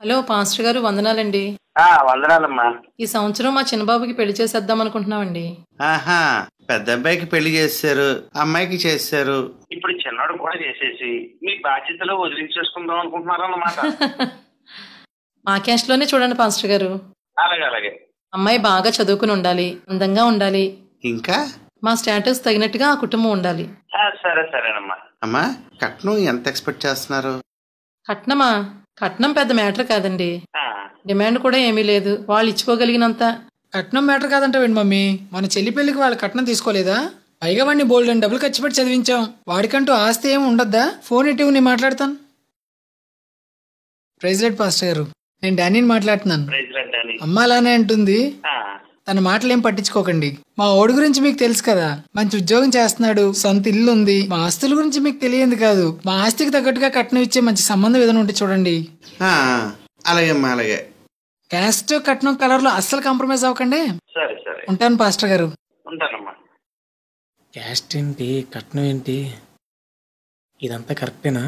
Hello pastor గారు వందనాలండి ఆ వందనాలమ్మా ఈ సంవత్సరం మా చిన్నబాబుకి పెళ్లి చేసేద్దాం అనుకుంటున్నామండి ఆహా పెద్ద అబ్బాయికి పెళ్లి చేశారు అమ్మాయికి చేశారు ఇప్పుడు చిన్నోడు కూడా చేసేసి మీ బాధ్యతలో వదిలించేసుకుందాం అనుకుంటున్నారన్నమాట మా క్యాస్ట్లోనే చూడండి పాస్టర్ గారు అలాగే అలాగే అమ్మాయి బాగా చదువుకుని ఉండాలి అందంగా ఉండాలి ఇంకా మా స్టేటస్ తగినట్టుగా ఆ కుటుంబం ఉండాలి ఆ, సరే సరేనమ్మా అమ్మా కట్నం ఎంత ఎక్స్పెక్ట్ చేస్తున్నారు కట్నమా కట్నం పెద్ద మ్యాటర్ కాదండి ఆ, డిమాండ్ కూడా ఏమీ లేదు వాళ్ళు ఇచ్చుకోగలిగినంత కట్నం మ్యాటర్ కాదంటావేంటి మమ్మీ మన చెల్లి పెళ్లికి వాళ్ళ కట్నం తీసుకోలేదా పైగా వాడిని బోల్డ్ అని డబ్బులు ఖర్చు పెట్టి చదివించాం వాడికంటూ ఆస్తి ఏమి ఉండద్దా ఫోన్ ఇటు నేను మాట్లాడతాను ప్రెసిడెంట్ పాస్టర్ గారు నేను డానీని మాట్లాడుతున్నాను ప్రైజ్ రండి అని అమ్మ అలానే అంటుంది ఆ, తన మాటలు ఏం పట్టించుకోకండి మా ఓడి గురించి మీకు తెలుసు కదా మంచి ఉద్యోగం చేస్తున్నాడు సొంత ఇల్లు ఉంది మా ఆస్తుల గురించి మీకు తెలియంది కాదు మా ఆస్తికి తగ్గట్టుగా కట్నం ఇచ్చే మంచి సంబంధం ఏదైనా ఉంటే చూడండి ఆ, అలాగే అమ్మా అలాగే క్యాస్ట్ కట్నం కలర్ లో అస్సలు కాంప్రమైజ్ అవ్వకండి సరే సరే ఉంటాను పాస్టర్ గారు ఉంటానమ్మా క్యాస్ట్ ఏంటి కట్నం ఏంటి ఇదంతా కరెక్టేనా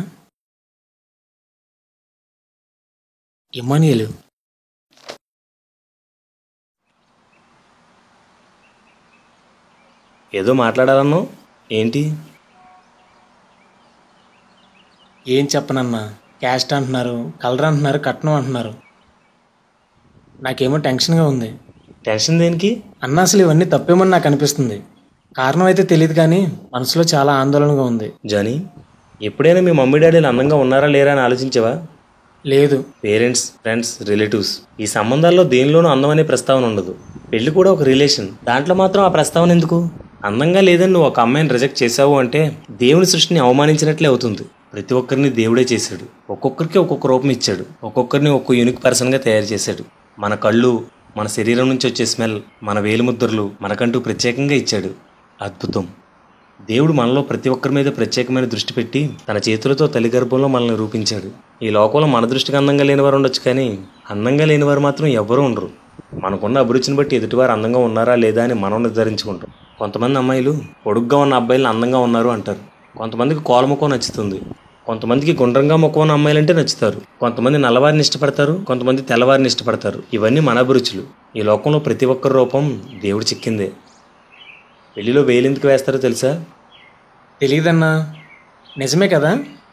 ఇమానియలు ఏదో మాట్లాడాలన్నావు ఏంటి ఏం చెప్పనన్నా క్యాస్ట్ అంటున్నారు కలర్ అంటున్నారు కట్నం అంటున్నారు నాకేమో టెన్షన్గా ఉంది టెన్షన్ దేనికి అన్న అసలు ఇవన్నీ తప్పేమని నాకు అనిపిస్తుంది కారణం అయితే తెలియదు కానీ మనసులో చాలా ఆందోళనగా ఉంది జానీ ఎప్పుడైనా మీ మమ్మీ డాడీలు అందంగా ఉన్నారా లేరా అని ఆలోచించావా లేదు పేరెంట్స్ ఫ్రెండ్స్ రిలేటివ్స్ ఈ సంబంధాల్లో దేనిలోనూ అందం అనే ప్రస్తావన ఉండదు పెళ్లి కూడా ఒక రిలేషన్ దాంట్లో మాత్రం ఆ ప్రస్తావన ఎందుకు అందంగా లేదని నువ్వు ఒక అమ్మాయిని రిజెక్ట్ చేసావు అంటే దేవుని సృష్టిని అవమానించినట్లే అవుతుంది ప్రతి ఒక్కరిని దేవుడే చేశాడు ఒక్కొక్కరికి ఒక్కొక్క రూపం ఇచ్చాడు ఒక్కొక్కరిని ఒక్కో యూనిక్ పర్సన్గా తయారు చేశాడు మన కళ్ళు మన శరీరం నుంచి వచ్చే స్మెల్ మన వేలిముద్రలు మనకంటూ ప్రత్యేకంగా ఇచ్చాడు అద్భుతం దేవుడు మనలో ప్రతి ఒక్కరి మీద ప్రత్యేకమైన దృష్టి పెట్టి తన చేతులతో తల్లి గర్భంలో మనల్ని రూపించాడు ఈ లోకంలో మన దృష్టికి అందంగా లేనివారు ఉండొచ్చు కానీ అందంగా లేనివారు మాత్రం ఎవ్వరూ ఉండరు మనకున్న అభిరుచిని బట్టి ఎదుటివారు అందంగా ఉన్నారా లేదా అని మనం నిర్ధారించుకుంటాం కొంతమంది అమ్మాయిలు పొడుగ్గా ఉన్న అబ్బాయిలు అందంగా ఉన్నారు అంటారు కొంతమందికి కోలముఖం నచ్చుతుంది కొంతమందికి గుండ్రంగా ముఖం ఉన్న అమ్మాయిలంటే నచ్చుతారు కొంతమంది నల్లవారిని ఇష్టపడతారు కొంతమంది తెల్లవారిని ఇష్టపడతారు ఇవన్నీ మన అభిరుచులు ఈ లోకంలో ప్రతి ఒక్కరి రూపం దేవుడు చిక్కిందే పెళ్లిలో వేలెందుకు వేస్తారో తెలుసా తెలియదన్నా నిజమే కదా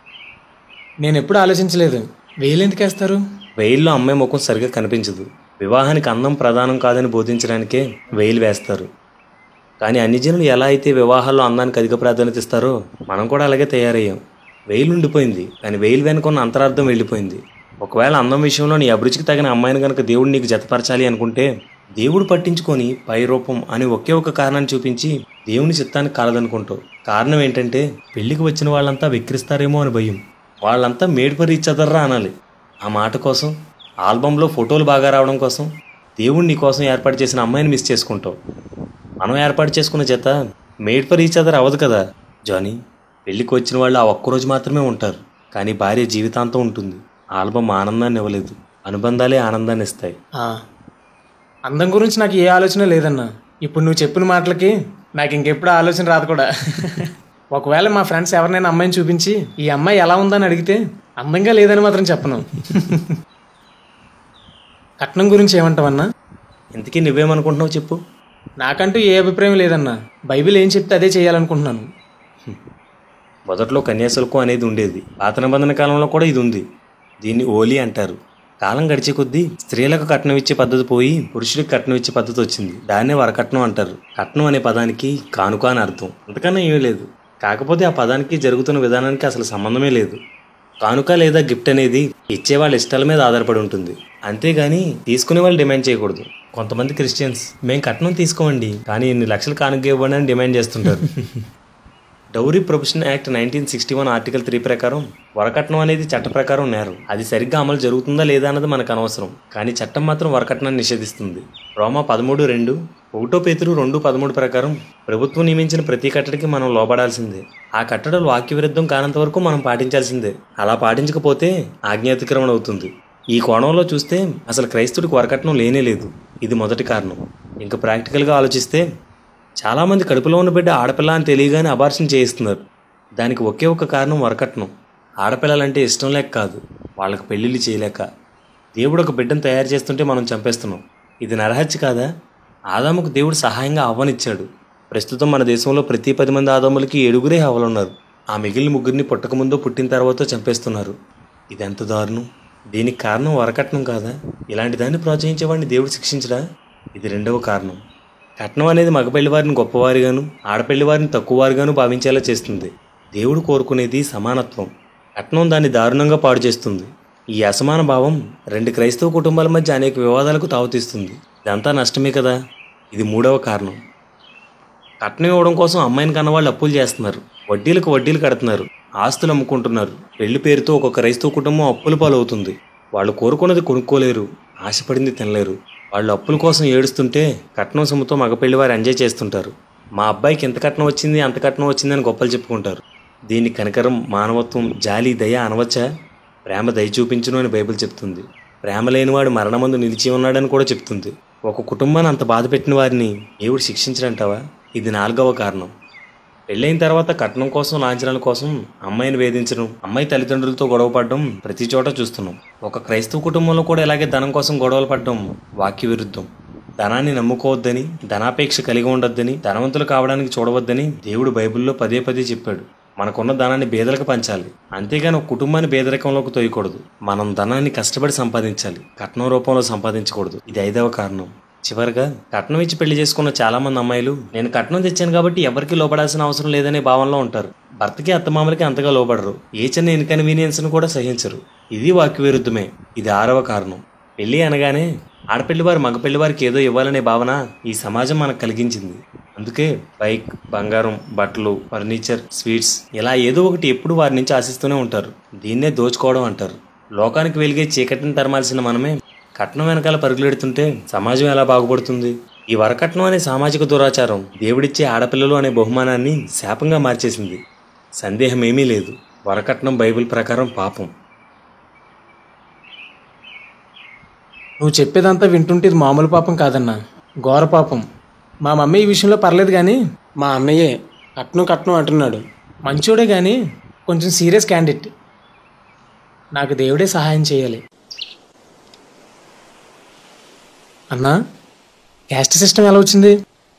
నేను ఎప్పుడు ఆలోచించలేదు వేలు ఎందుకు వేస్తారు వెయిల్లో అమ్మాయి ముఖం సరిగా కనిపించదు వివాహానికి అందం ప్రధానం కాదని బోధించడానికే వెయిల్ వేస్తారు కానీ అన్ని జనులు ఎలా అయితే వివాహాల్లో అందానికి అధిక ప్రాధాన్యత ఇస్తారో మనం కూడా అలాగే తయారయ్యాం వెయిల్ ఉండిపోయింది కానీ వెయిల్ వెనుకున్న అంతరార్థం వెళ్ళిపోయింది ఒకవేళ అందం విషయంలో నీ అభిరుచికి తగిన అమ్మాయిని కనుక దేవుడు నీకు జతపరచాలి అనుకుంటే దేవుడు పట్టించుకొని పై రూపం అని ఒకే ఒక కారణాన్ని చూపించి దేవుని చిత్తానికి కాలదనుకుంటావు కారణం ఏంటంటే పెళ్లికి వచ్చిన వాళ్ళంతా వెక్కిరిస్తారేమో అని భయం వాళ్ళంతా మేడ్ ఫర్ ఈచ్ అదర్రా అనాలి ఆ మాట కోసం ఆల్బంలో ఫోటోలు బాగా రావడం కోసం దేవుడు నీ కోసం ఏర్పాటు చేసిన అమ్మాయిని మిస్ చేసుకుంటావు మనం ఏర్పాటు చేసుకున్న జత మేడ్ ఫర్ ఈచ్ అదర్ అవ్వదు కదా జానీ పెళ్లికి వచ్చిన వాళ్ళు ఆ ఒక్కరోజు మాత్రమే ఉంటారు కానీ భార్య జీవితాంతం ఉంటుంది ఆల్బమ్ ఆనందాన్ని ఇవ్వలేదు అనుబంధాలే ఆనందాన్ని ఇస్తాయి ఆ, అందం గురించి నాకు ఏ ఆలోచన లేదన్నా ఇప్పుడు నువ్వు చెప్పిన మాటలకి నాకు ఇంకెప్పుడు ఆలోచన రాదు కూడా ఒకవేళ మా ఫ్రెండ్స్ ఎవరినైనా అమ్మాయిని చూపించి ఈ అమ్మాయి ఎలా ఉందని అడిగితే అందంగా లేదని మాత్రం చెప్పను కట్నం గురించి ఏమంటావన్నా ఇంతకీ నువ్వేమనుకుంటున్నావు చెప్పు నాకంటూ ఏ అభిప్రాయం లేదన్నా బైబిల్ ఏం చెప్తే అదే చేయాలనుకుంటున్నాను మొదట్లో కన్యాశుల్కం అనేది ఉండేది పాత నిబంధన కాలంలో కూడా ఇది ఉంది దీన్ని ఓలి అంటారు కాలం గడిచే కొద్దీ స్త్రీలకు కట్నం ఇచ్చే పద్ధతి పోయి పురుషుడికి కట్నం ఇచ్చే పద్ధతి వచ్చింది దాన్నే వరకట్నం అంటారు కట్నం అనే పదానికి కానుక అని అర్థం అంతకన్నా ఏమీ లేదు కాకపోతే ఆ పదానికి జరుగుతున్న విధానానికి అసలు సంబంధమే లేదు కానుక లేదా గిఫ్ట్ అనేది ఇచ్చే వాళ్ళ ఇష్టాల మీద ఆధారపడి ఉంటుంది అంతేగాని తీసుకునే వాళ్ళు డిమాండ్ చేయకూడదు కొంతమంది క్రిస్టియన్స్ మేము కట్నం తీసుకోమండి కానీ ఇన్ని లక్షలు కానుక ఇవ్వండి అని డిమాండ్ చేస్తుంటారు dowry profession act nineteen sixty one article three ప్రకారం వరకట్నం అనేది చట్ట ప్రకారం నేరం అది సరిగ్గా అమలు జరుగుతుందా లేదా అన్నది మనకు అనవసరం కానీ చట్టం మాత్రం వరకట్నాన్ని నిషేధిస్తుంది రోమా పదమూడు రెండు ఒకటో పేతురు రెండు పదమూడు ప్రకారం ప్రభుత్వం నియమించిన ప్రతి కట్టడికి మనం లోబడాల్సిందే ఆ కట్టడలు వాక్య విరుద్ధం కానంత వరకు మనం పాటించాల్సిందే అలా పాటించకపోతే ఆజ్ఞాతిక్రమణ అవుతుంది ఈ కోణంలో చూస్తే అసలు క్రైస్తవుడికి వరకట్నం లేనే లేదు ఇది మొదటి కారణం ఇంకా ప్రాక్టికల్గా ఆలోచిస్తే చాలామంది కడుపులో ఉన్న బిడ్డ ఆడపిల్ల అని తెలియగానే అబార్షన్ చేయిస్తున్నారు దానికి ఒకే ఒక కారణం వరకట్నం ఆడపిల్లలంటే ఇష్టం లేక కాదు వాళ్ళకి పెళ్ళిళ్ళు చేయలేక దేవుడు ఒక బిడ్డను తయారు చేస్తుంటే మనం చంపేస్తున్నాం ఇది నరహత్య కాదా ఆదాముకు దేవుడు సహాయంగా ఆహ్వానిచ్చాడు ప్రస్తుతం మన దేశంలో ప్రతి పది మంది ఆదాములకి ఏడుగురే హవలున్నారు ఆ మిగిలిన ముగ్గురిని పుట్టకముందో పుట్టిన తర్వాత చంపేస్తున్నారు ఇది ఎంత దారుణం దీనికి కారణం వరకట్నం కాదా ఇలాంటి దాన్ని ప్రోత్సహించేవాడిని దేవుడు శిక్షించడా ఇది రెండవ కారణం కట్నం అనేది మగపెళ్లి వారిని గొప్పవారిగాను ఆడపెళ్లి వారిని తక్కువవారిగాను భావించేలా చేస్తుంది దేవుడు కోరుకునేది సమానత్వం కట్నం దాన్ని దారుణంగా పాడు చేస్తుంది ఈ అసమాన భావం రెండు క్రైస్తవ కుటుంబాల మధ్య అనేక వివాదాలకు తావుతీస్తుంది ఇదంతా నష్టమే కదా ఇది మూడవ కారణం కట్నం ఇవ్వడం కోసం అమ్మాయిని కన్నవాళ్ళు అప్పులు చేస్తున్నారు వడ్డీలకు వడ్డీలు కడుతున్నారు ఆస్తులు అమ్ముకుంటున్నారు పెళ్లి పేరుతో ఒక క్రైస్తవ కుటుంబం అప్పుల పాలవుతుంది వాళ్ళు కోరుకున్నది కొనుక్కోలేరు ఆశపడింది తినలేరు వాళ్ళు అప్పుల కోసం ఏడుస్తుంటే కట్నం సొమ్ముతో మగపెళ్లి వారు ఎంజాయ్ చేస్తుంటారు మా అబ్బాయికి ఎంత కట్నం వచ్చింది అంత కట్నం వచ్చిందని గొప్పలు చెప్పుకుంటారు దీన్ని కనికరం మానవత్వం జాలి దయ అనవచ్చా ప్రేమ దయ చూపించును అని బైబిల్ చెప్తుంది ప్రేమ లేనివాడు మరణమందు నిలిచి ఉన్నాడని కూడా చెప్తుంది ఒక కుటుంబాన్ని అంత బాధ పెట్టిన వారిని దేవుడు శిక్షించడంటావా ఇది నాలుగవ కారణం పెళ్ళైన తర్వాత కట్నం కోసం లాంఛనాల కోసం అమ్మాయిని వేధించడం అమ్మాయి తల్లిదండ్రులతో గొడవ పడడం ప్రతి చోట చూస్తున్నాం ఒక క్రైస్తవ కుటుంబంలో కూడా ఇలాగే ధనం కోసం గొడవలు పడడం వాక్య విరుద్ధం ధనాన్ని నమ్ముకోవద్దని ధనాపేక్ష కలిగి ఉండొద్దని ధనవంతులు కావడానికి చూడవద్దని దేవుడు బైబిల్లో పదే పదే చెప్పాడు మనకున్న ధనాన్ని బేదలకు పంచాలి అంతేగాని ఒక కుటుంబాన్ని బేదరికంలోకి తోయకూడదు మనం ధనాన్ని కష్టపడి సంపాదించాలి కట్నం రూపంలో సంపాదించకూడదు ఇది ఐదవ కారణం చివరిగా కట్నం ఇచ్చి పెళ్లి చేసుకున్న చాలా మంది అమ్మాయిలు నేను కట్నం తెచ్చాను కాబట్టి ఎవరికి లోపడాల్సిన అవసరం లేదనే భావనలో ఉంటారు భర్తకి అత్తమామలకి అంతగా లోపడరు ఏ చిన్న ఇన్కన్వీనియన్స్ ను కూడా సహించరు ఇది వాక్య విరుద్ధమే ఇది ఆరవ కారణం పెళ్లి అనగానే ఆడపిల్లి వారు మగపిల్లి వారికి ఏదో ఇవ్వాలనే భావన ఈ సమాజం మనకు కలిగించింది అందుకే బైక్ బంగారం బట్టలు ఫర్నిచర్ స్వీట్స్ ఇలా ఏదో ఒకటి ఎప్పుడు వారి నుంచి ఆశిస్తూనే ఉంటారు దీన్నే దోచుకోవడం అంటారు లోకానికి వెలిగే చీకటిని తరమాల్సిన మనమే కట్నం వెనకాల పరుగులెడుతుంటే సమాజం ఎలా బాగుపడుతుంది ఈ వరకట్నం అనే సామాజిక దురాచారం దేవుడిచ్చే ఆడపిల్లలు అనే బహుమానాన్ని శాపంగా మార్చేసింది సందేహం ఏమీ లేదు వరకట్నం బైబిల్ ప్రకారం పాపం నువ్వు చెప్పేదంతా వింటుంటే ఇది మామూలు పాపం కాదన్నా ఘోర పాపం మా మమ్మీ ఈ విషయంలో పర్లేదు కానీ మా అన్నయ్యే కట్నం కట్నం అంటున్నాడు మంచోడే కానీ కొంచెం సీరియస్ క్యాండిడేట్ నాకు దేవుడే సహాయం చేయాలి అన్నా క్యాస్ట్ సిస్టమ్ ఎలా వచ్చింది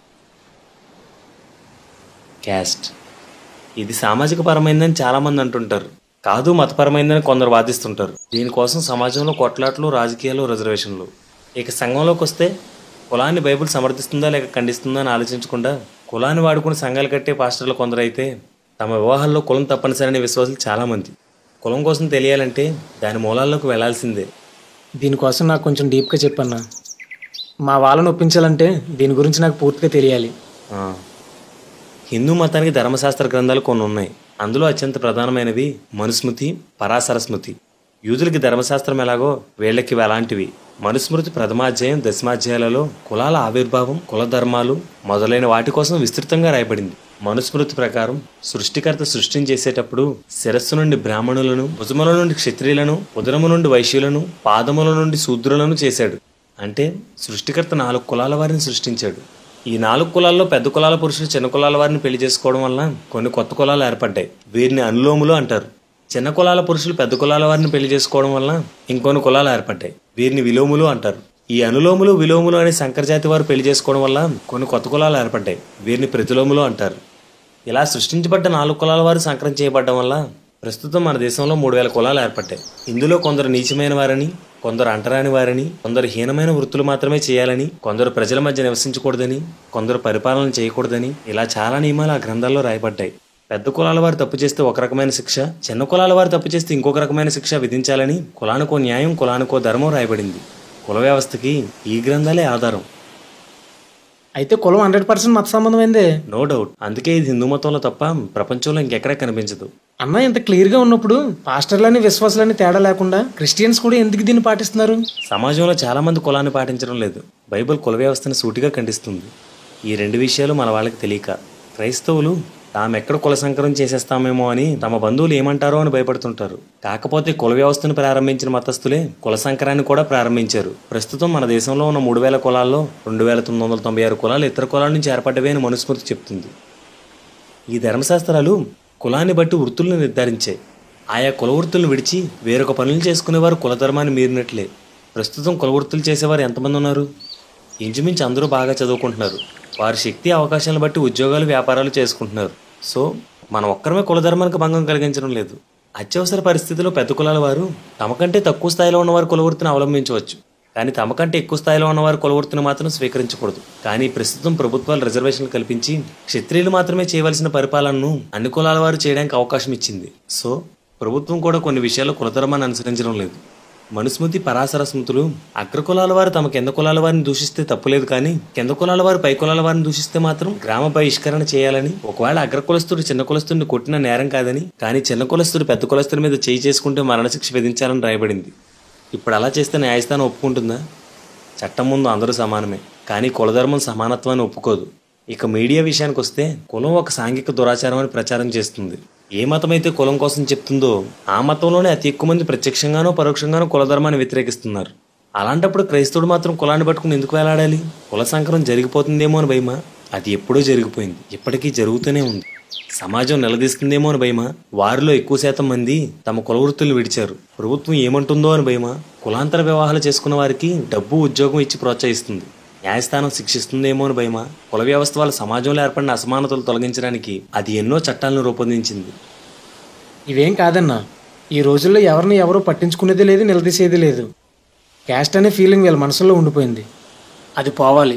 క్యాస్ట్ ఇది సామాజిక పరమైందని చాలా మంది అంటుంటారు కాదు మతపరమైందని కొందరు వాదిస్తుంటారు దీనికోసం సమాజంలో కొట్లాట్లు రాజకీయాలు రిజర్వేషన్లు ఇక సంఘంలోకి వస్తే కులాన్ని బైబిల్ సమర్థిస్తుందా లేక ఖండిస్తుందా అని ఆలోచించకుండా కులాన్ని వాడుకుని సంఘాలు కట్టే పాస్టర్లు కొందరైతే తమ వివాహాల్లో కులం తప్పనిసరని విశ్వాసులు చాలామంది కులం కోసం తెలియాలంటే దాని మూలాల్లోకి వెళ్లాల్సిందే దీనికోసం నాకు కొంచెం డీప్గా చెప్పన్నా మా వాళ్ళని ఒప్పించాలంటే దీని గురించి నాకు పూర్తిగా తెలియాలి ఆ. హిందూ మతానికి ధర్మశాస్త్ర గ్రంథాలు కొన్ని ఉన్నాయి అందులో అత్యంత ప్రధానమైనవి మనుస్మృతి పరాశర స్మృతి యూదులకి ధర్మశాస్త్రం ఎలాగో వీళ్ళకి ఇవి అలాంటివి మనుస్మృతి ప్రథమాధ్యాయం దశమాధ్యాయాలలో కులాల ఆవిర్భావం కుల ధర్మాలు మొదలైన వాటి కోసం విస్తృతంగా రాయబడింది మనుస్మృతి ప్రకారం సృష్టికర్త సృష్టిని చేసేటప్పుడు శిరస్సు నుండి బ్రాహ్మణులను భుజముల నుండి క్షత్రియులను ఉదరము నుండి వైశ్యులను పాదముల నుండి శూద్రులను చేశాడు అంటే సృష్టికర్త నాలుగు కులాల వారిని సృష్టించాడు ఈ నాలుగు కులాల్లో పెద్ద కులాల పురుషులు చిన్న కులాల వారిని పెళ్లి చేసుకోవడం వల్ల కొన్ని కొత్త కులాలు ఏర్పడ్డాయి వీరిని అనులోములు అంటారు చిన్న కులాల పురుషులు పెద్ద కులాల వారిని పెళ్లి చేసుకోవడం వల్ల ఇంకొన్ని కులాలు ఏర్పడ్డాయి వీరిని విలోములు అంటారు ఈ అనులోములు విలోములు అనే సంకరజాతి వారు పెళ్లి చేసుకోవడం వల్ల కొన్ని కొత్త కులాలు ఏర్పడ్డాయి వీరిని ప్రతిలోములు అంటారు ఇలా సృష్టించబడ్డ నాలుగు కులాల వారు సంకరం చేయబడడం వల్ల ప్రస్తుతం మన దేశంలో మూడు వేల కులాలు ఏర్పడ్డాయి ఇందులో కొందరు నీచమైన వారని కొందరు అంటరాని వారని కొందరు హీనమైన వృత్తులు మాత్రమే చేయాలని కొందరు ప్రజల మధ్య నివసించకూడదని కొందరు పరిపాలన చేయకూడదని ఇలా చాలా నియమాలు ఆ గ్రంథాల్లో రాయబడ్డాయి పెద్ద కులాల వారు తప్పు చేస్తే ఒక రకమైన శిక్ష చిన్న కులాల వారు తప్పు చేస్తే ఇంకొక రకమైన శిక్ష విధించాలని కులానికో న్యాయం కులానికో ధర్మం రాయబడింది కుల వ్యవస్థకి ఈ గ్రంథాలే ఆధారం అయితే కులం హండ్రెడ్ పర్సెంట్ మత సంబంధమైందే నో డౌట్ అందుకే ఇది హిందూ మతంలో తప్ప ప్రపంచంలో ఇంకెక్కడా కనిపించదు అన్న ఇంత క్లియర్గా ఉన్నప్పుడు పాస్టర్లని విశ్వాసాలని తేడా లేకుండా క్రిస్టియన్స్ కూడా ఎందుకు దీన్ని పాటిస్తున్నారు సమాజంలో చాలా మంది కులాన్ని పాటించడం లేదు బైబిల్ కుల వ్యవస్థను సూటిగా ఖండిస్తుంది ఈ రెండు విషయాలు మన వాళ్ళకి తెలియక క్రైస్తవులు తాము ఎక్కడ కుల సంకరం చేసేస్తామేమో అని తమ బంధువులు ఏమంటారో అని భయపడుతుంటారు కాకపోతే కుల వ్యవస్థను ప్రారంభించిన మతస్థులే కుల సంకరాన్ని కూడా ప్రారంభించారు ప్రస్తుతం మన దేశంలో ఉన్న మూడు వేల కులాల్లో రెండు వేల తొమ్మిది వందల తొంభై ఆరు కులాలు ఇతర కులాల నుంచి ఏర్పడ్డవే అని మనుస్మృతి చెప్తుంది ఈ ధర్మశాస్త్రాలు కులాన్ని బట్టి వృత్తులను నిర్ధారించాయి ఆయా కుల వృత్తులను విడిచి వేరొక పనులు చేసుకునేవారు కుల ధర్మాన్ని మీరినట్లే ప్రస్తుతం కులవృత్తులు చేసేవారు ఎంతమంది ఉన్నారు ఇంచుమించు అందరూ బాగా చదువుకుంటున్నారు వారి శక్తి అవకాశాలను బట్టి ఉద్యోగాలు వ్యాపారాలు చేసుకుంటున్నారు సో మనం ఒక్కరమే కులధర్మానికి భంగం కలిగించడం లేదు అత్యవసర పరిస్థితుల్లో పెద్ద కులాల వారు తమకంటే తక్కువ స్థాయిలో ఉన్నవారు కులవృత్తిని అవలంబించవచ్చు కానీ తమకంటే ఎక్కువ స్థాయిలో ఉన్నవారు కులవృత్తిని మాత్రం స్వీకరించకూడదు కానీ ప్రస్తుతం ప్రభుత్వాలు రిజర్వేషన్లు కల్పించి క్షత్రియులు మాత్రమే చేయవలసిన పరిపాలనను అన్ని కులాల వారు చేయడానికి అవకాశం ఇచ్చింది సో ప్రభుత్వం కూడా కొన్ని విషయాల్లో కులధర్మాన్ని అనుసరించడం లేదు మనుస్మృతి పరాశర స్మృతులు అగ్రకులాల వారు తమ కింద కులాల వారిని దూషిస్తే తప్పులేదు కానీ కింద కులాల వారు పై కులాల వారిని దూషిస్తే మాత్రం గ్రామ బహిష్కరణ చేయాలని ఒకవేళ అగ్ర కులస్తుడు చిన్న కులస్తుడిని కొట్టిన నేరం కాదని కానీ చిన్న కులస్తుడు పెద్ద కులస్తుడి మీద చేయి చేసుకుంటే మరణశిక్ష విధించాలని రాయబడింది ఇప్పుడు అలా చేస్తే న్యాయస్థానం ఒప్పుకుంటుందా చట్టం ముందు అందరూ సమానమే కానీ కులధర్మం సమానత్వాన్ని ఒప్పుకోదు ఇక మీడియా విషయానికి వస్తే కులం ఒక సాంఘిక దురాచారం అని ప్రచారం చేస్తుంది ఏ మతం అయితే కులం కోసం చెప్తుందో ఆ మతంలోనే అతి ఎక్కువ మంది ప్రత్యక్షంగానో పరోక్షంగానో కులధర్మాన్ని వ్యతిరేకిస్తున్నారు అలాంటప్పుడు క్రైస్తవుడు మాత్రం కులాన్ని పట్టుకుని ఎందుకు వేలాడాలి కుల సంకరం జరిగిపోతుందేమో అని భయమా అది ఎప్పుడో జరిగిపోయింది ఇప్పటికీ జరుగుతూనే ఉంది సమాజం నిలదీస్తుందేమో అని భయమా వారిలో ఎక్కువ శాతం మంది తమ కులవృత్తులు విడిచారు ప్రభుత్వం ఏమంటుందో అని భయమా కులాంతర వివాహాలు చేసుకున్న వారికి డబ్బు ఉద్యోగం ఇచ్చి ప్రోత్సహిస్తుంది న్యాయస్థానం శిక్షిస్తుందేమో అని భయమా కుల వ్యవస్థ వల్ల సమాజంలో ఏర్పడిన అసమానతలు తొలగించడానికి అది ఎన్నో చట్టాలను రూపొందించింది ఇవేం కాదన్నా ఈ రోజుల్లో ఎవరిని ఎవరూ పట్టించుకునేది లేదు నిలదీసేది లేదు క్యాస్ట్ అనే ఫీలింగ్ వీళ్ళ మనసులో ఉండిపోయింది అది పోవాలి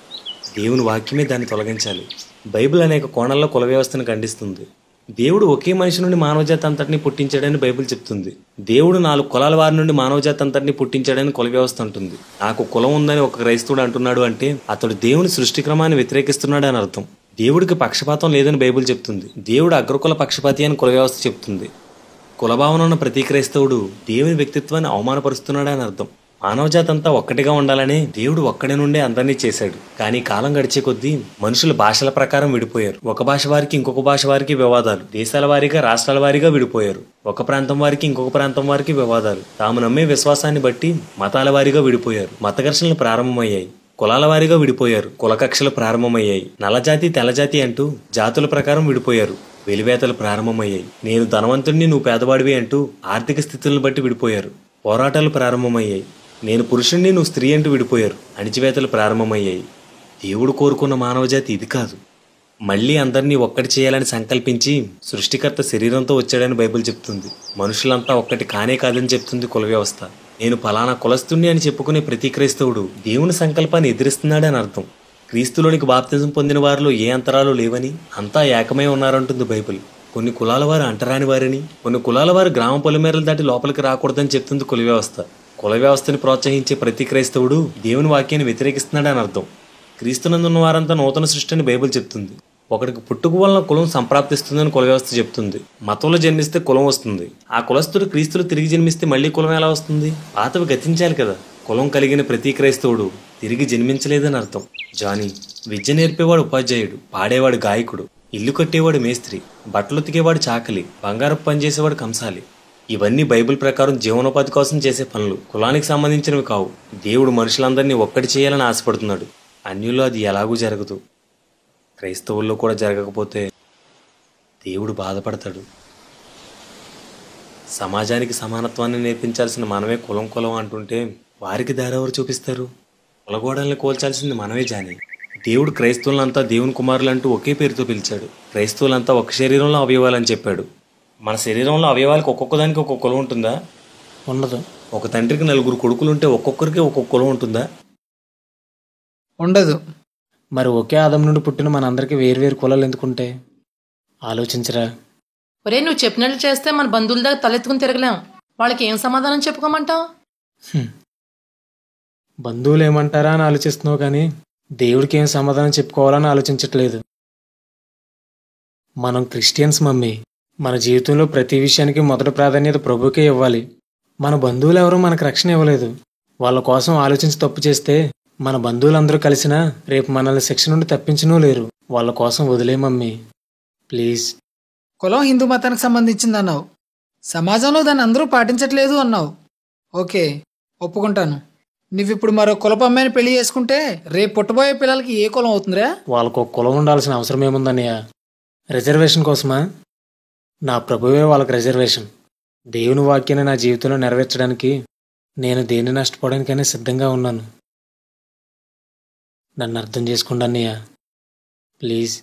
దేవుని వాక్యమే దాన్ని తొలగించాలి బైబిల్ అనేక కోణాల్లో కుల వ్యవస్థను ఖండిస్తుంది దేవుడు ఒకే మనిషి నుండి మానవజాతి అంతటిని పుట్టించాడని బైబిల్ చెప్తుంది దేవుడు నాలుగు కులాల వారి నుండి మానవజాతి అంతటిని పుట్టించాడని కుల వ్యవస్థ అంటుంది నాకు కులం ఉందని ఒక క్రైస్తవుడు అంటున్నాడు అంటే అతడు దేవుని సృష్టి క్రమాన్ని వ్యతిరేకిస్తున్నాడు అని అర్థం దేవుడికి పక్షపాతం లేదని బైబిల్ చెప్తుంది దేవుడు అగ్రకుల పక్షపాతి అని కుల వ్యవస్థ చెప్తుంది కులభావన ఉన్న ప్రతి క్రైస్తవుడు దేవుని వ్యక్తిత్వాన్ని అవమానపరుస్తున్నాడని అర్థం మానవజాతి అంతా ఒక్కటిగా ఉండాలని దేవుడు ఒక్కడి నుండే అందరినీ చేశాడు కానీ కాలం గడిచే కొద్దీ మనుషులు భాషల ప్రకారం విడిపోయారు ఒక భాష వారికి ఇంకొక భాష వారికి వివాదాలు దేశాల వారీగా రాష్ట్రాల వారీగా విడిపోయారు ఒక ప్రాంతం వారికి ఇంకొక ప్రాంతం వారికి వివాదాలు తాము నమ్మే విశ్వాసాన్ని బట్టి మతాల వారీగా విడిపోయారు మత ఘర్షణలు ప్రారంభమయ్యాయి కులాల వారీగా విడిపోయారు కుల కక్షలు ప్రారంభమయ్యాయి నల్లజాతి తెల్లజాతి అంటూ జాతుల ప్రకారం విడిపోయారు వెలివేతలు ప్రారంభమయ్యాయి నేను ధనవంతుడిని నువ్వు పేదవాడివి అంటూ ఆర్థిక స్థితులను బట్టి విడిపోయారు పోరాటాలు ప్రారంభమయ్యాయి నేను పురుషుణ్ణి నువ్వు స్త్రీ అంటూ విడిపోయారు అణిచివేతలు ప్రారంభమయ్యాయి దేవుడు కోరుకున్న మానవజాతి ఇది కాదు మళ్ళీ అందరినీ ఒక్కటి చేయాలని సంకల్పించి సృష్టికర్త శరీరంతో వచ్చాడని బైబిల్ చెప్తుంది మనుషులంతా ఒక్కటి కానే కాదని చెప్తుంది కుల వ్యవస్థ నేను ఫలానా కులస్తుణ్ణి అని చెప్పుకునే ప్రతి క్రైస్తవుడు దేవుని సంకల్పాన్ని ఎదిరిస్తున్నాడని అర్థం క్రీస్తులోనికి బాప్తిజం పొందిన వారిలో ఏ అంతరాలు లేవని అంతా ఏకమై ఉన్నారంటుంది బైబిల్ కొన్ని కులాల వారు అంటరాని వారిని కొన్ని కులాల వారు గ్రామ పొలిమేరలు దాటి లోపలికి రాకూడదని చెప్తుంది కుల వ్యవస్థ కుల వ్యవస్థని ప్రోత్సహించే ప్రతి క్రైస్తవుడు దేవుని వాక్యాన్ని వ్యతిరేకిస్తున్నాడని అర్థం క్రీస్తునందున్న వారంతా నూతన సృష్టి అని బైబిల్ చెప్తుంది ఒకడికి పుట్టుక వలన కులం సంప్రాప్తిస్తుందని కుల వ్యవస్థ చెప్తుంది మతంలో జన్మిస్తే కులం వస్తుంది ఆ కులస్తుడు క్రీస్తులు తిరిగి జన్మిస్తే మళ్ళీ కులం ఎలా వస్తుంది పాతవి గతించాలి కదా కులం కలిగిన ప్రతి క్రైస్తవుడు తిరిగి జన్మించలేదని అర్థం జానీ విద్య నేర్పేవాడు ఉపాధ్యాయుడు పాడేవాడు గాయకుడు ఇల్లు కట్టేవాడు మేస్త్రి బట్టలు ఉతికేవాడు చాకలి బంగారపు పని చేసేవాడు కంసాలి ఇవన్నీ బైబిల్ ప్రకారం జీవనోపాధి కోసం చేసే పనులు కులానికి సంబంధించినవి కావు దేవుడు మనుషులందరినీ ఒక్కటి చేయాలని ఆశపడుతున్నాడు అన్యుల్లో అది ఎలాగూ జరగదు క్రైస్తవుల్లో కూడా జరగకపోతే దేవుడు బాధపడతాడు సమాజానికి సమానత్వాన్ని నేర్పించాల్సిన మనమే కులం కులం అంటుంటే వారికి దారెవరు చూపిస్తారు కులగోడల్ని కోల్చాల్సింది మనమే జాని దేవుడు క్రైస్తవులంతా దేవుని కుమారులంటూ ఒకే పేరుతో పిలిచాడు క్రైస్తవులంతా ఒక శరీరంలో అవయవాలని చెప్పాడు మన శరీరంలో అవయవాలకు ఒక్కొక్క దానికి ఒక్కొక్క కులం ఉంటుందా ఉండదు ఒక తండ్రికి నలుగురు కొడుకులుంటే ఒక్కొక్కరికి ఒక్కొక్క కులం ఉంటుందా ఉండదు మరి ఒకే ఆదం నుండి పుట్టిన మనందరికీ వేరువేరు కులాలు ఎందుకుంటే ఆలోచించరా ఒరే నువ్వు చెప్పినట్లు చేస్తే మన బంధువుల దగ్గర తలెత్తుకుని తిరగలేం వాళ్ళకి ఏం సమాధానం చెప్పుకోమంటావు బంధువులు ఏమంటారా అని ఆలోచిస్తున్నావు కానీ దేవుడికి ఏం సమాధానం చెప్పుకోవాలని ఆలోచించట్లేదు మనం క్రిస్టియన్స్ మమ్మీ మన జీవితంలో ప్రతి విషయానికి మొదటి ప్రాధాన్యత ప్రభుకే ఇవ్వాలి మన బంధువులు ఎవరూ మనకు రక్షణ ఇవ్వలేదు వాళ్ళ కోసం ఆలోచించి తప్పు చేస్తే మన బంధువులందరూ కలిసినా రేపు మనల్ని శిక్ష నుండి తప్పించనూ లేరు వాళ్ళ కోసం వదిలే మమ్మీ ప్లీజ్ కులం హిందూ మతానికి సంబంధించింది అన్నావు సమాజంలో దాన్ని అందరూ పాటించట్లేదు అన్నావు ఓకే ఒప్పుకుంటాను నువ్విప్పుడు మరో కులపు అమ్మాయిని పెళ్లి చేసుకుంటే రేపు పుట్టబోయే పిల్లలకి ఏ కులం అవుతుందిరా వాళ్ళకు ఒక కులం ఉండాల్సిన అవసరం ఏముందన్నయ్య రిజర్వేషన్ కోసమా నా ప్రభువే వాళ్ళకి రిజర్వేషన్ దేవుని వాక్యాన్ని నా జీవితంలో నెరవేర్చడానికి నేను దేన్ని నష్టపోవడానికైనా సిద్ధంగా ఉన్నాను నన్ను అర్థం చేసుకోండి అన్నయ్య ప్లీజ్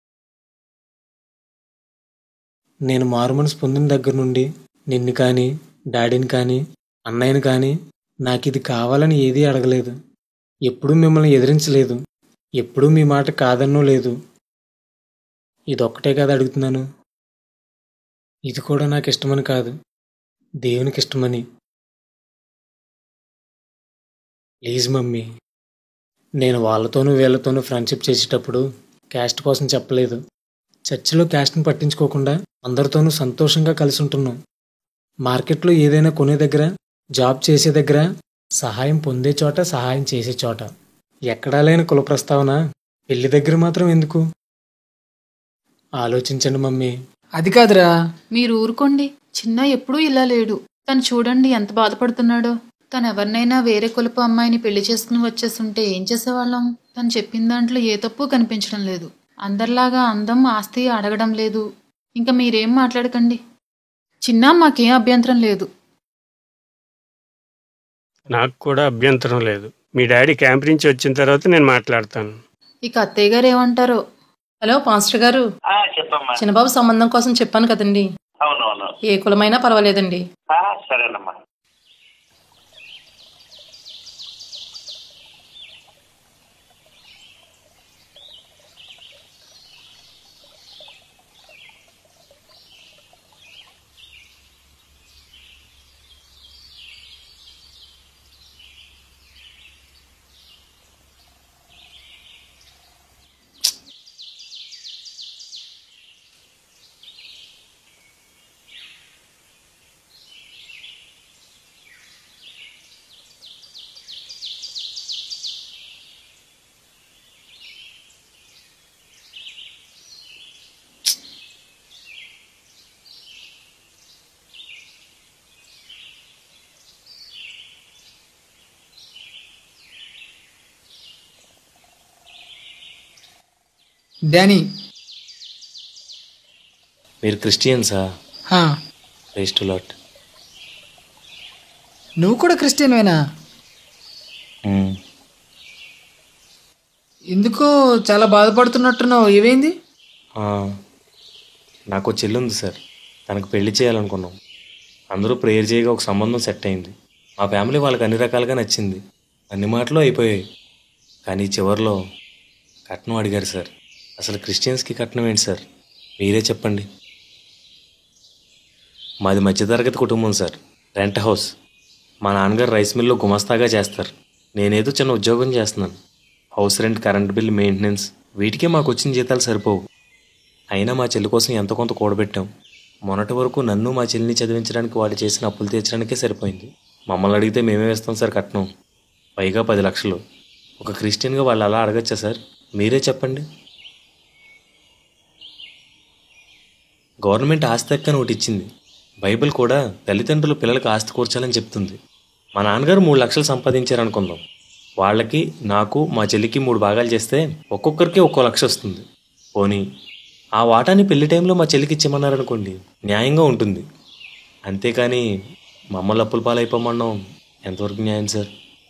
నేను మారు మనసు పొందిన దగ్గర నుండి నిన్ను కానీ డాడీని కానీ అన్నయ్యని కానీ నాకు ఇది కావాలని ఏదీ అడగలేదు ఎప్పుడూ మిమ్మల్ని ఎదిరించలేదు ఎప్పుడూ మీ మాట కాదన్నో లేదు ఇదొక్కటే కదా అడుగుతున్నాను ఇది కూడా నాకు ఇష్టమని కాదు దేవునికి ఇష్టమని ప్లీజ్ మమ్మీ నేను వాళ్ళతోనూ వీళ్ళతోనూ ఫ్రెండ్షిప్ చేసేటప్పుడు క్యాస్ట్ కోసం చెప్పలేదు చర్చిలో క్యాస్ట్ని పట్టించుకోకుండా అందరితోనూ సంతోషంగా కలిసి ఉంటున్నాం మార్కెట్లో ఏదైనా కొనే దగ్గర జాబ్ చేసే దగ్గర సహాయం పొందే చోట సహాయం చేసే చోట ఎక్కడా లేని కుల ప్రస్తావన పెళ్లి దగ్గర మాత్రం ఎందుకు ఆలోచించండి మమ్మీ అది కాదురా మీరు ఊరుకోండి చిన్న ఎప్పుడూ ఇలా లేడు తను చూడండి ఎంత బాధపడుతున్నాడో తను ఎవరినైనా వేరే కులపు అమ్మాయిని పెళ్లి చేసుకుని వచ్చేస్తుంటే ఏం చేసేవాళ్ళం తను చెప్పిన దాంట్లో ఏ తప్పు కనిపించడం లేదు అందరిలాగా అందం ఆస్తి అడగడం లేదు ఇంకా మీరేం మాట్లాడకండి చిన్న మాకేం అభ్యంతరం లేదు నాకు కూడా అభ్యంతరం లేదు మీ డాడీ క్యాంప్ నుంచి వచ్చిన తర్వాత నేను మాట్లాడతాను ఇక అత్తయ్య గారు ఏమంటారో హలో పాస్టర్ గారు ఆ, చెప్పమ్మా చిన్నబాబు సంబంధం కోసం చెప్పాను కదండి అవునవును ఏ కులమైనా పర్వాలేదండి ఆ, సరేనమ్మా డానీ మీరు క్రిస్టియన్సా హా, రేస్ టు లాట్ నువ్వు కూడా క్రిస్టియన్వేనా ఎందుకో చాలా బాధపడుతున్నట్టున్నావు ఏమైంది నాకు ఓ చెల్లి ఉంది సార్ తనకు పెళ్లి చేయాలనుకున్నాం అందరూ ప్రేయర్ చేయగా ఒక సంబంధం సెట్ అయింది మా ఫ్యామిలీ వాళ్ళకి అన్ని రకాలుగా నచ్చింది అన్ని మాటలు అయిపోయాయి కానీ చివరిలో కట్నం అడిగారు సార్ అసలు క్రిస్టియన్స్కి కట్నం ఏంటి సార్ మీరే చెప్పండి మాది మధ్యతరగతి కుటుంబం సార్ రెంట్ హౌస్ మా నాన్నగారు రైస్ మిల్లో గుమస్తాగా చేస్తారు నేనేదో చిన్న ఉద్యోగం చేస్తున్నాను house rent current bill maintenance వీటికే మాకు వచ్చిన జీతాలు సరిపోవు అయినా మా చెల్లి కోసం ఎంతో కొంత కూడబెట్టాం మొన్నటి వరకు నన్ను మా చెల్లిని చదివించడానికి వాళ్ళు చేసిన అప్పులు తీర్చడానికే సరిపోయింది మమ్మల్ని అడిగితే మేమే వేస్తాం సార్ కట్నం పైగా పది లక్షలు ఒక క్రిస్టియన్గా వాళ్ళు అలా అడగచ్చా సార్ మీరే చెప్పండి గవర్నమెంట్ ఆస్తి హక్కు అని ఒకటి ఇచ్చింది బైబిల్ కూడా తల్లిదండ్రులు పిల్లలకు ఆస్తి కూర్చాలని చెప్తుంది మా నాన్నగారు మూడు లక్షలు సంపాదించారనుకుందాం వాళ్ళకి నాకు మా చెల్లికి మూడు భాగాలు చేస్తే ఒక్కొక్కరికి ఒక్కో లక్ష వస్తుంది పోనీ ఆ వాటాని పెళ్లి టైంలో మా చెల్లికి ఇచ్చేమన్నారనుకోండి న్యాయంగా ఉంటుంది అంతేకాని మమ్మల్ని అప్పుల పాలైపోమన్నాం ఎంతవరకు న్యాయం సార్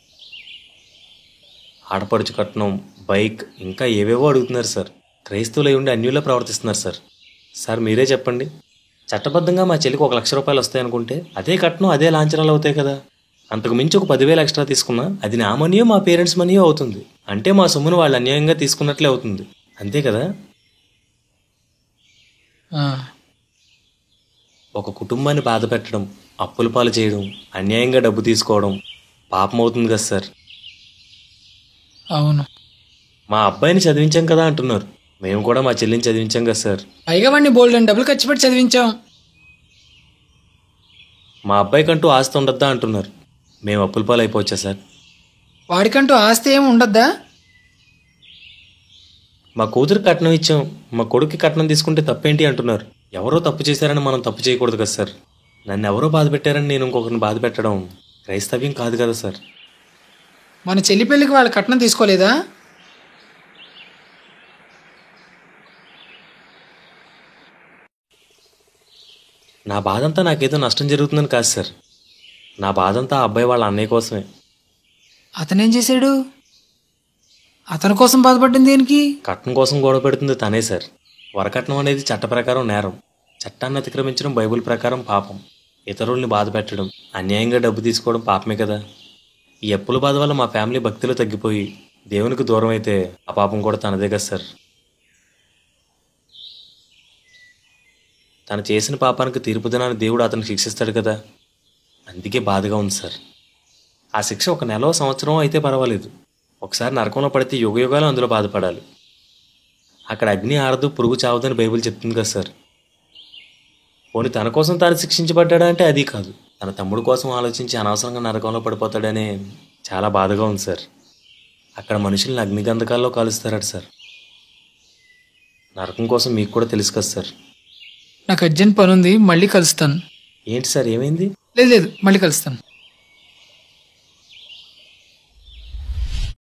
ఆడపడుచు కట్నం బైక్ ఇంకా ఏవేవో అడుగుతున్నారు సార్ క్రైస్తవులు అయి ఉండి అన్యుల్లో ప్రవర్తిస్తున్నారు సార్ సార్ మీరే చెప్పండి చట్టబద్ధంగా మా చెల్లికి ఒక లక్ష రూపాయలు వస్తాయి అనుకుంటే అదే కట్నం అదే లాంఛనాలు అవుతాయి కదా అంతకు మించి ఒక పదివేలు ఎక్స్ట్రా తీసుకున్నా అది నా మనీయో మా పేరెంట్స్ మనీయో అవుతుంది అంటే మా సొమ్మును వాళ్ళు అన్యాయంగా తీసుకున్నట్లే అవుతుంది అంతే కదా ఆ, ఒక కుటుంబాన్ని బాధ పెట్టడం అప్పుల పాలు చేయడం అన్యాయంగా డబ్బు తీసుకోవడం పాపం అవుతుంది కదా సార్ అవును మా అబ్బాయిని చదివించాం కదా అంటున్నారు మేము కూడా మా చెల్లిని చదివించాం కదా సార్ పైగా వాడిని బోల్డ్ అని డబ్బులు ఖర్చు పెట్టి చదివించాం మా అబ్బాయికంటూ ఆస్తి ఉండద్దా అంటున్నారు మేము అప్పుల పాలు అయిపోవచ్చా సార్ వాడికంటూ ఆస్తి ఏమి ఉండద్దా మా కూతురు కట్నం ఇచ్చాం మా కొడుక్కి కట్నం తీసుకుంటే తప్పేంటి అంటున్నారు ఎవరో తప్పు చేశారని మనం తప్పు చేయకూడదు కదా సార్ నన్ను ఎవరో బాధ పెట్టారని నేను ఇంకొకరిని బాధ పెట్టడం క్రైస్తవ్యం కాదు కదా సార్ మన చెల్లి పెళ్ళికి వాళ్ళ కట్నం తీసుకోలేదా నా బాధ అంతా నాకేదో నష్టం జరుగుతుందని కాదు సార్ నా బాధంతా ఆ అబ్బాయి వాళ్ళ అన్నయ్య కోసమే అతనేం చేశాడు అతని కోసం బాధపడ్డింది దేనికి కట్నం కోసం గొడవ పెడుతుంది తనే సార్ వరకట్నం అనేది చట్ట ప్రకారం నేరం చట్టాన్ని అతిక్రమించడం బైబిల్ ప్రకారం పాపం ఇతరుల్ని బాధ పెట్టడం అన్యాయంగా డబ్బు తీసుకోవడం పాపమే కదా ఈ అప్పుల బాధ వల్ల మా ఫ్యామిలీ భక్తిలో తగ్గిపోయి దేవునికి దూరం అయితే ఆ పాపం కూడా తనదే కదా సార్ తను చేసిన పాపానికి తీర్పు దినాన్ని దేవుడు అతను శిక్షిస్తాడు కదా అందుకే బాధగా ఉంది సార్ ఆ శిక్ష ఒక నెల సంవత్సరం అయితే పర్వాలేదు ఒకసారి నరకంలో పడితే యుగ యుగాలు అందులో బాధపడాలి అక్కడ అగ్ని ఆరదు పురుగు చావదని బైబిల్ చెప్తుంది కదా సార్ పోనీ తన కోసం తాను శిక్షించబడ్డాడా అంటే అది కాదు తన తమ్ముడు కోసం ఆలోచించి అనవసరంగా నరకంలో పడిపోతాడనే చాలా బాధగా ఉంది సార్ అక్కడ మనుషుల్ని అగ్నిగంధకాల్లో కాలుస్తారట సార్ నరకం కోసం మీకు కూడా తెలుసు కదా సార్ నాకు అర్జెంట్ పని ఉంది మళ్ళీ కలుస్తాను ఏంటి సార్ ఏమైంది లేదు లేదు మళ్ళీ కలుస్తాను